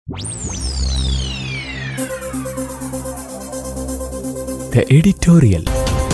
The editorial.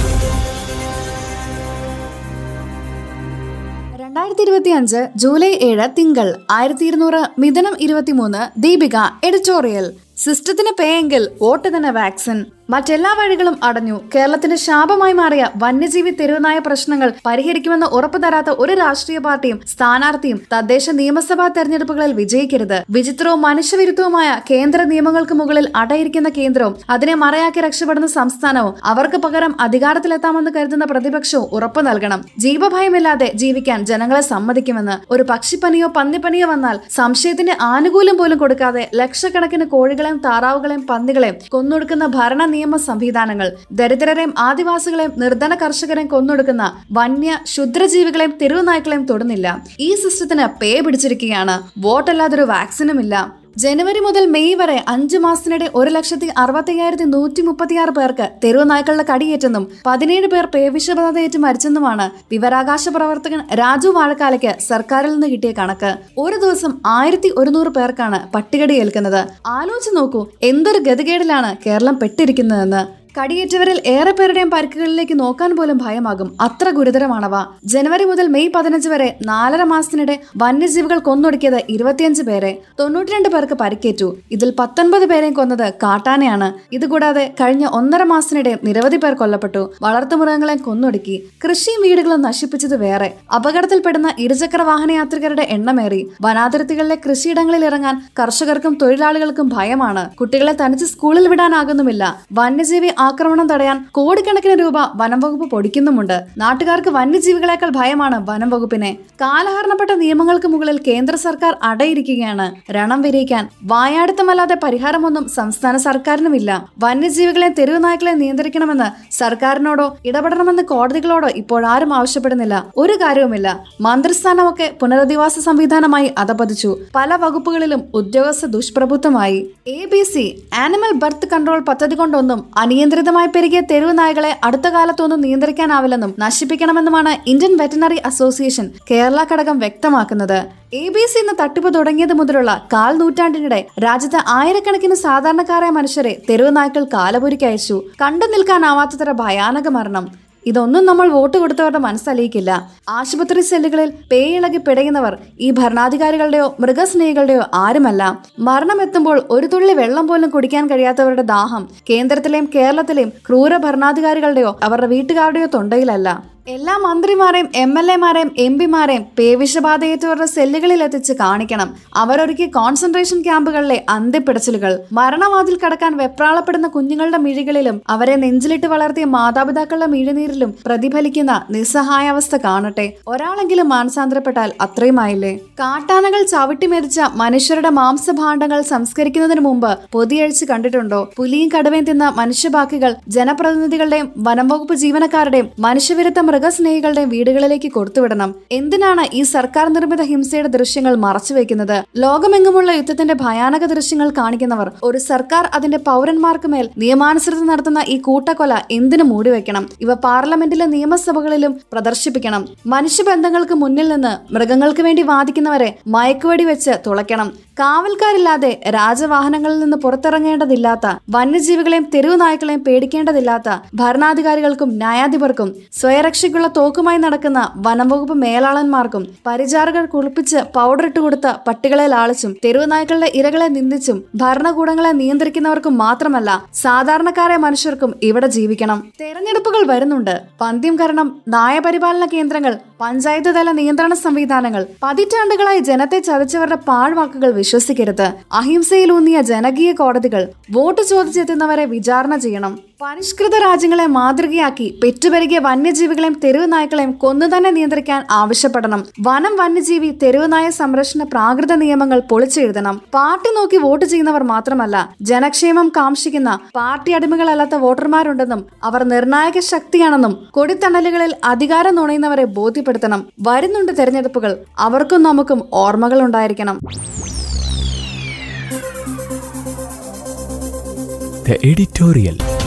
രണ്ടായിരത്തി ഇരുപത്തി അഞ്ച് ജൂലൈ ഏഴ് തിങ്കൾ ആയിരത്തി ഇരുന്നൂറ് മിഥുനം ഇരുപത്തിമൂന്ന് ദീപിക എഡിറ്റോറിയൽ സിസ്റ്റത്തിന് പേയെങ്കിൽ വോട്ട് തന്നെ വാക്സിൻ മറ്റെല്ലാ വഴികളും അടഞ്ഞു കേരളത്തിന്റെ ശാപമായി മാറിയ വന്യജീവി തെരുവുനായ പ്രശ്നങ്ങൾ പരിഹരിക്കുമെന്ന് ഉറപ്പു തരാത്ത ഒരു രാഷ്ട്രീയ പാർട്ടിയും സ്ഥാനാർത്ഥിയും തദ്ദേശ നിയമസഭാ തെരഞ്ഞെടുപ്പുകളിൽ വിജയിക്കരുത് വിചിത്രവും മനുഷ്യവിരുദ്ധവുമായ കേന്ദ്ര നിയമങ്ങൾക്ക് മുകളിൽ അടയിരിക്കുന്ന കേന്ദ്രവും അതിനെ മറയാക്കി രക്ഷപ്പെടുന്ന സംസ്ഥാനവും അവർക്ക് പകരം അധികാരത്തിലെത്താമെന്ന് കരുതുന്ന പ്രതിപക്ഷവും ഉറപ്പു നൽകണം ജീവഭയമില്ലാതെ ജീവിക്കാൻ ജനങ്ങളെ സമ്മതിക്കുമെന്ന് ഒരു പക്ഷിപ്പനിയോ പന്നിപ്പനിയോ വന്നാൽ സംശയത്തിന്റെ ആനുകൂല്യം പോലും കൊടുക്കാതെ ലക്ഷക്കണക്കിന് കോഴികളെയും താറാവുകളെയും പന്നികളെയും കൊന്നൊടുക്കുന്ന ഭരണ നിയമ സംവിധാനങ്ങൾ ദരിദ്രരെയും ആദിവാസികളെയും നിർധന കർഷകരെയും കൊന്നൊടുക്കുന്ന വന്യ ക്ഷുദ്രജീവികളെയും തെരുവുനായ്ക്കളെയും തൊടുന്നില്ല ഈ സിസ്റ്റത്തിന് പേ പിടിച്ചിരിക്കുകയാണ് വോട്ടല്ലാതൊരു വാക്സിനുമില്ല ജനുവരി മുതൽ മെയ് വരെ അഞ്ചു മാസത്തിനിടെ ഒരു ലക്ഷത്തി അറുപത്തി അയ്യായിരത്തി നൂറ്റി മുപ്പത്തിയാറ് പേർക്ക് തെരുവ് നായ്ക്കളുടെ കടിയേറ്റെന്നും പതിനേഴ് പേർ പേവിഷബാധയേറ്റ് മരിച്ചെന്നുമാണ് വിവരാകാശ പ്രവർത്തകൻ രാജു വാഴക്കാലയ്ക്ക് സർക്കാരിൽ നിന്ന് കിട്ടിയ കണക്ക് ഒരു ദിവസം ആയിരത്തി ഒരുന്നൂറ് പേർക്കാണ് പട്ടികടി ഏൽക്കുന്നത് ആലോചിച്ച് നോക്കൂ എന്തൊരു ഗതികേടിലാണ് കേരളം പെട്ടിരിക്കുന്നതെന്ന് കടിയേറ്റവരിൽ ഏറെ പേരുടെയും പരിക്കുകളിലേക്ക് നോക്കാൻ പോലും ഭയമാകും അത്ര ഗുരുതരമാണവ ജനുവരി മുതൽ മെയ് പതിനഞ്ച് വരെ നാലര മാസത്തിനിടെ വന്യജീവികൾ കൊന്നൊടുക്കിയത് ഇരുപത്തിയഞ്ച് പേരെ തൊണ്ണൂറ്റിരണ്ട് പേർക്ക് പരിക്കേറ്റു ഇതിൽ പത്തൊൻപത് പേരെയും കൊന്നത് കാട്ടാനയാണ് ഇതുകൂടാതെ കഴിഞ്ഞ ഒന്നര മാസത്തിനിടെ നിരവധി പേർ കൊല്ലപ്പെട്ടു വളർത്തുമൃഗങ്ങളെ കൊന്നൊടുക്കി കൃഷിയും വീടുകളും നശിപ്പിച്ചത് വേറെ അപകടത്തിൽപ്പെടുന്ന ഇരുചക്ര വാഹന യാത്രികരുടെ എണ്ണമേറി വനാതിർത്തികളിലെ കൃഷിയിടങ്ങളിൽ ഇറങ്ങാൻ കർഷകർക്കും തൊഴിലാളികൾക്കും ഭയമാണ് കുട്ടികളെ തനിച്ച് സ്കൂളിൽ വിടാനാകുന്നുമില്ല വന്യജീവി ആക്രമണം തടയാൻ കോടിക്കണക്കിന് രൂപ വനം വകുപ്പ് പൊടിക്കുന്നുമുണ്ട് നാട്ടുകാർക്ക് വന്യജീവികളെക്കാൾ ഭയമാണ് വനം വകുപ്പിനെ കാലഹരണപ്പെട്ട നിയമങ്ങൾക്ക് മുകളിൽ കേന്ദ്ര സർക്കാർ അടയിരിക്കുകയാണ് രണം വിരയിക്കാൻ വായാടുത്തമല്ലാതെ പരിഹാരമൊന്നും സംസ്ഥാന സർക്കാരിനുമില്ല വന്യജീവികളെ തെരുവ് നായ്ക്കളെ നിയന്ത്രിക്കണമെന്ന് സർക്കാരിനോടോ ഇടപെടണമെന്ന് കോടതികളോടോ ഇപ്പോഴാരും ആവശ്യപ്പെടുന്നില്ല ഒരു കാര്യവുമില്ല മന്ത്രിസ്ഥാനമൊക്കെ പുനരധിവാസ സംവിധാനമായി അധപതിച്ചു പല വകുപ്പുകളിലും ഉദ്യോഗസ്ഥ ദുഷ്പ്രഭുത്വമായി A B C animal birth control പദ്ധതി കൊണ്ടൊന്നും അനിയന്ത്രിതമായി പെരുകിയ തെരുവ് നായകളെ അടുത്ത കാലത്തൊന്നും നിയന്ത്രിക്കാനാവില്ലെന്നും നശിപ്പിക്കണമെന്നുമാണ് ഇന്ത്യൻ വെറ്റനറി അസോസിയേഷൻ കേരള ഘടകം വ്യക്തമാക്കുന്നത് എ ബി സി എന്ന തട്ടിപ്പ് തുടങ്ങിയത് മുതലുള്ള കാൽ നൂറ്റാണ്ടിനിടെ രാജ്യത്തെ ആയിരക്കണക്കിന് സാധാരണക്കാരായ മനുഷ്യരെ തെരുവ് നായ്ക്കൾ കാലപുരിക്കയച്ചു കണ്ടു നിൽക്കാനാവാത്തത്ര ഭയാനക മരണം ഇതൊന്നും നമ്മൾ വോട്ട് കൊടുത്തവരുടെ മനസ്സലിയിക്കില്ല ആശുപത്രി സെല്ലുകളിൽ പേയിളകി പിടയുന്നവർ ഈ ഭരണാധികാരികളുടെയോ മൃഗസ്നേഹികളുടെയോ ആരുമല്ല മരണമെത്തുമ്പോൾ ഒരു തുള്ളി വെള്ളം പോലും കുടിക്കാൻ കഴിയാത്തവരുടെ ദാഹം കേന്ദ്രത്തിലെയും കേരളത്തിലെയും ക്രൂര ഭരണാധികാരികളുടെയോ അവരുടെ വീട്ടുകാരുടെയോ തൊണ്ടയിലല്ല എല്ലാ മന്ത്രിമാരെയും എം എൽ എമാരെയും എം പിമാരെയും പേവിഷബാധയേറ്റവരുടെ സെല്ലുകളിൽ എത്തിച്ച് കാണിക്കണം അവരൊരുക്കി കോൺസെൻട്രേഷൻ ക്യാമ്പുകളിലെ അന്ത്യപ്പിടച്ചിലുകൾ മരണവാതിൽ കടക്കാൻ വെപ്രാളപ്പെടുന്ന കുഞ്ഞുങ്ങളുടെ മിഴികളിലും അവരെ നെഞ്ചിലിട്ട് വളർത്തിയ മാതാപിതാക്കളുടെ മിഴിനീരിലും പ്രതിഫലിക്കുന്ന നിസ്സഹായാവസ്ഥ കാണട്ടെ ഒരാളെങ്കിലും മാനസാന്തരപ്പെട്ടാൽ അത്രയുമായില്ലേ കാട്ടാനകൾ ചവിട്ടിമെതിച്ച മനുഷ്യരുടെ മാംസഭാണ്ഡങ്ങൾ സംസ്കരിക്കുന്നതിന് മുമ്പ് പൊതിയഴിച്ച് കണ്ടിട്ടുണ്ടോ പുലിയും കടുവയും തിന്ന മനുഷ്യബാക്കികൾ ജനപ്രതിനിധികളുടെയും വനംവകുപ്പ് ജീവനക്കാരുടെയും മനുഷ്യവിരുദ്ധ മൃഗസ്നേഹികളുടെയും വീടുകളിലേക്ക് കൊടുത്തുവിടണം എന്തിനാണ് ഈ സർക്കാർ നിർമ്മിത ഹിംസയുടെ ദൃശ്യങ്ങൾ മറച്ചുവെക്കുന്നത് ലോകമെങ്ങുമുള്ള യുദ്ധത്തിന്റെ ഭയാനക ദൃശ്യങ്ങൾ കാണിക്കുന്നവർ ഒരു സർക്കാർ അതിന്റെ പൗരന്മാർക്ക് മേൽ നിയമാനുസൃതം നടത്തുന്ന ഈ കൂട്ടക്കൊല എന്തിനു മൂടിവെക്കണം ഇവ പാർലമെന്റിലെ നിയമസഭകളിലും പ്രദർശിപ്പിക്കണം മനുഷ്യബന്ധങ്ങൾക്ക് മുന്നിൽ നിന്ന് മൃഗങ്ങൾക്ക് വേണ്ടി വാദിക്കുന്നവരെ മയക്കുവെടി വെച്ച് തുളയ്ക്കണം കാവൽക്കാരില്ലാതെ രാജവാഹനങ്ങളിൽ നിന്ന് പുറത്തിറങ്ങേണ്ടതില്ലാത്ത വന്യജീവികളെയും തെരുവ് നായ്ക്കളെയും പേടിക്കേണ്ടതില്ലാത്ത ഭരണാധികാരികൾക്കും ന്യായാധിപർക്കും സ്വയരക്ഷയ്ക്കുള്ള തോക്കുമായി നടക്കുന്ന വനംവകുപ്പ് മേലാളന്മാർക്കും പരിചാരകർ കുളിപ്പിച്ച് പൗഡർ ഇട്ട് കൊടുത്ത പട്ടികളെ ലാളിച്ചും തെരുവ് നായ്ക്കളുടെ ഇരകളെ നിന്ദിച്ചും ഭരണകൂടങ്ങളെ നിയന്ത്രിക്കുന്നവർക്കും മാത്രമല്ല സാധാരണക്കാരായ മനുഷ്യർക്കും ഇവിടെ ജീവിക്കണം തെരഞ്ഞെടുപ്പുകൾ വരുന്നുണ്ട് പന്ത്യം കരണം നായപരിപാലന കേന്ദ്രങ്ങൾ പഞ്ചായത്ത് തല നിയന്ത്രണ സംവിധാനങ്ങൾ പതിറ്റാണ്ടുകളായി ജനത്തെ ചതിച്ചവരുടെ പാഴ്വാക്കുകൾ വിശ്വസിക്കരുത് അഹിംസയിലൂന്നിയ ജനകീയ കോടതികൾ വോട്ട് ചോദിച്ചെത്തുന്നവരെ വിചാരണ ചെയ്യണം പരിഷ്കൃത രാജ്യങ്ങളെ മാതൃകയാക്കി പെറ്റുപെരുകിയ വന്യജീവികളെയും തെരുവ് നായ്ക്കളെയും കൊന്നുതന്നെ നിയന്ത്രിക്കാൻ ആവശ്യപ്പെടണം വനം വന്യജീവി തെരുവ് നായ സംരക്ഷണ പ്രാകൃത നിയമങ്ങൾ പൊളിച്ചെഴുതണം പാർട്ടി നോക്കി വോട്ട് ചെയ്യുന്നവർ മാത്രമല്ല ജനക്ഷേമം കാംക്ഷിക്കുന്ന പാർട്ടി അടിമകളല്ലാത്ത വോട്ടർമാരുണ്ടെന്നും അവർ നിർണായക ശക്തിയാണെന്നും കൊടിത്തണലുകളിൽ അധികാരം നുണയുന്നവരെ ബോധ്യപ്പെടുത്തണം വരുന്നുണ്ട് തെരഞ്ഞെടുപ്പുകൾ അവർക്കും നമുക്കും ഓർമ്മകൾ ഉണ്ടായിരിക്കണം The editorial.